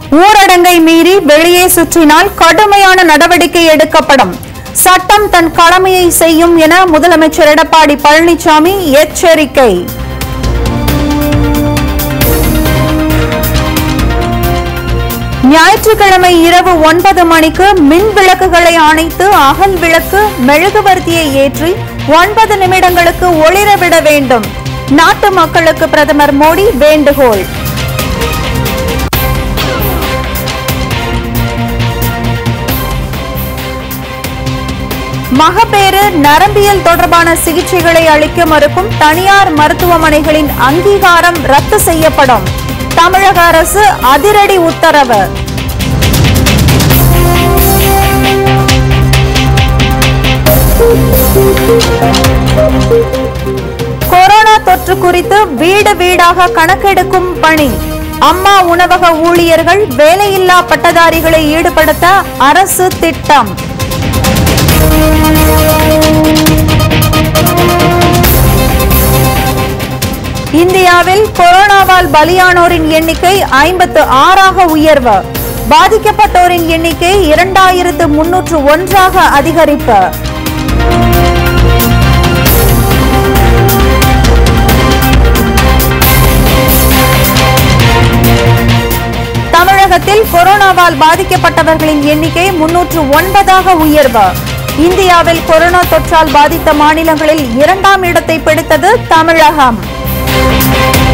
ஊரடங்கை மீறி வெளியே சுற்றினால் கடுமையான நடவடிக்கை எடுக்கப்படும் சட்டம் தன் கடமையை செய்யும் என முதலமைச்சர் எடப்பாடி பழனிசாமி எச்சரிக்கை ஞாயிற்றுக்கிழமை இரவு ஒன்பது மணிக்கு மின் விளக்குகளை அணைத்து அகல் விளக்கு மெழுகுவர்த்தியை ஏற்றி ஒன்பது நிமிடங்களுக்கு ஒளிரவிட வேண்டும் நாட்டு மக்களுக்கு பிரதமர் மோடி வேண்டுகோள் மகப்பேறு நரம்பியல் தொடர்பான சிகிச்சைகளை அளிக்க மறுக்கும் தனியார் மருத்துவமனைகளின் அங்கீகாரம் ரத்து செய்யப்படும் தமிழக அரசு அதிரடி உத்தரவு கொரோனா தொற்று குறித்து வீடு வீடாக கணக்கெடுக்கும் பணி அம்மா உணவக ஊழியர்கள் வேலையில்லா பட்டதாரிகளை ஈடுபடுத்த அரசு திட்டம் இந்தியாவில் கொரோனாவால் பலியானோரின் எண்ணிக்கை ஐம்பத்து ஆறாக உயர்வு பாதிக்கப்பட்டோரின் எண்ணிக்கை இரண்டாயிரத்து முன்னூற்று ஒன்றாக அதிகரிப்பு தமிழகத்தில் கொரோனாவால் பாதிக்கப்பட்டவர்களின் எண்ணிக்கை முன்னூற்று ஒன்பதாக உயர்வு இந்தியாவில் கொரோனா தொற்றால் பாதித்த மாநிலங்களில் இரண்டாம் இடத்தை பிடித்தது தமிழகம்